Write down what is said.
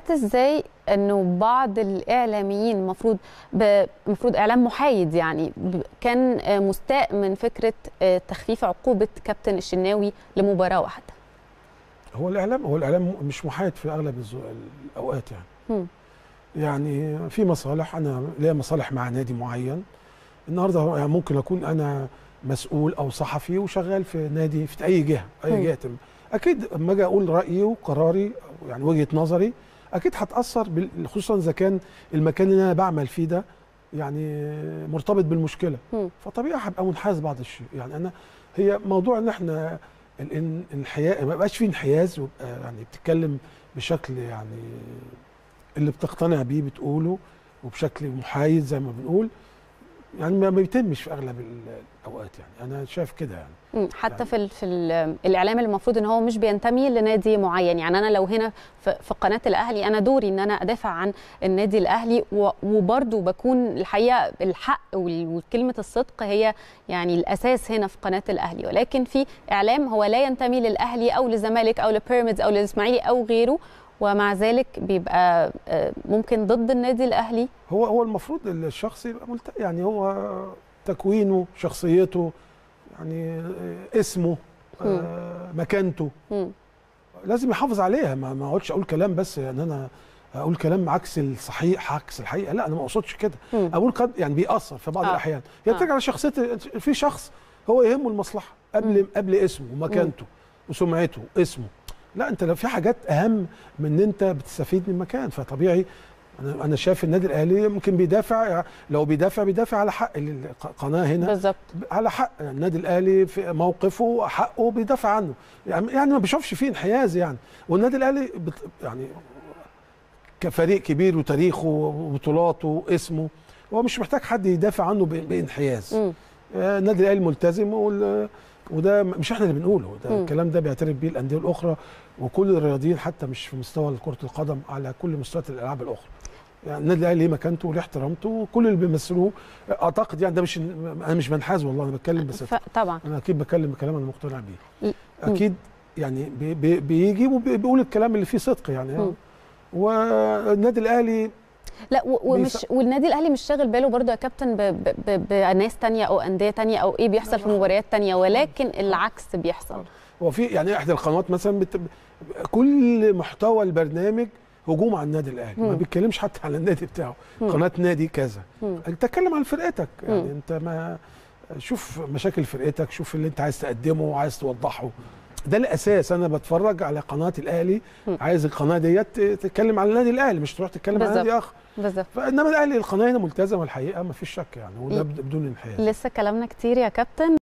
شفت ازاي انه بعض الاعلاميين المفروض المفروض اعلام محايد يعني ب- كان آه، مستاء من فكره آه، تخفيف عقوبه كابتن الشناوي لمباراه واحده هو الاعلام هو الاعلام مش محايد في اغلب الزو- الاوقات يعني مم. يعني في مصالح انا ليا مصالح مع نادي معين النهارده يعني ممكن اكون انا مسؤول او صحفي وشغال في نادي في اي جهه اي مم. جهه ما. اكيد اما اجي اقول رايي وقراري يعني وجهه نظري اكيد هتاثر بال- خصوصا اذا كان المكان اللي انا بعمل فيه ده يعني مرتبط بالمشكله مم. فطبيعي هبقى منحاز بعض الشيء يعني انا هي موضوع ان احنا ال- ال- الانحياز ما يبقاش فيه انحياز ويبقى يعني بتتكلم بشكل يعني اللي بتقتنع بيه بتقوله وبشكل محايد زي ما بنقول يعني ما ما بيتمش في اغلب ال- الاوقات يعني انا شايف كده يعني مم. حتى يعني- في ال في ال الاعلام المفروض ان هو مش بينتمي لنادي معين يعني انا لو هنا في في قناه الاهلي انا دوري ان انا ادافع عن النادي الاهلي و- وبرضه بكون الحقيقه الحق وال- وكلمه الصدق هي يعني الاساس هنا في قناه الاهلي ولكن في اعلام هو لا ينتمي للاهلي او للزمالك او لبيراميدز او للاسماعيلي او غيره ومع ذلك بيبقى آه، ممكن ضد النادي الاهلي هو هو المفروض الشخص يبقى ملت... يعني هو تكوينه شخصيته يعني اسمه آه، مكانته مم. لازم يحافظ عليها ما ما اقعدش اقول كلام بس ان انا اقول كلام عكس الصحيح عكس الحقيقه لا انا ما اقصدش كده مم. اقول قد يعني بيأثر في بعض آه. الاحيان هي آه. بترجع لشخصيه في شخص هو يهمه المصلحه قبل قبل اسمه ومكانته وسمعته اسمه لا انت لو في حاجات اهم من ان انت بتستفيد من مكان فطبيعي انا انا شايف النادي الاهلي يمكن بيدافع لو بيدافع بيدافع على حق القناه هنا بالظبط على حق النادي الاهلي في موقفه حقه بيدافع عنه يعني يعني ما بيشوفش فيه انحياز يعني والنادي الاهلي بت يعني كفريق كبير وتاريخه وبطولاته واسمه هو مش محتاج حد يدافع عنه ب- بانحياز مم. آه، النادي الاهلي ملتزم وال- وده مش احنا اللي بنقوله ده مم. الكلام ده بيعترف بيه الانديه الاخرى وكل الرياضيين حتى مش في مستوى كره القدم على كل مستويات الالعاب الاخرى يعني النادي الاهلي ليه مكانته وليه احترامته وكل اللي بيمثلوه اعتقد يعني ده مش انا مش بنحاز والله انا بتكلم بس ف- طبعا انا اكيد بتكلم بكلام انا مقتنع بيه م- اكيد يعني بي بي بيجي وبيقول الكلام اللي فيه صدق يعني م. والنادي الاهلي لا و- ومش بيص- والنادي الاهلي مش شاغل باله برضه يا كابتن ب- ب- ب- بناس تانية او انديه تانية او ايه بيحصل في مباريات تانية ولكن العكس بيحصل هو في يعني احدى القنوات مثلا بت... كل محتوى البرنامج هجوم على النادي الاهلي ما مم. بيتكلمش حتى على النادي بتاعه مم. قناه نادي كذا مم. انت اتكلم عن فرقتك يعني مم. انت ما شوف مشاكل فرقتك شوف اللي انت عايز تقدمه وعايز توضحه ده الاساس انا بتفرج على قناه الاهلي مم. عايز القناه ديت تتكلم على النادي الاهلي مش تروح تتكلم على بالظبط. نادي اخر بالظبط فانما الاهلي القناه هنا ملتزمه الحقيقه ما فيش شك يعني وده ل- بدون انحياز لسه كلامنا كتير يا كابتن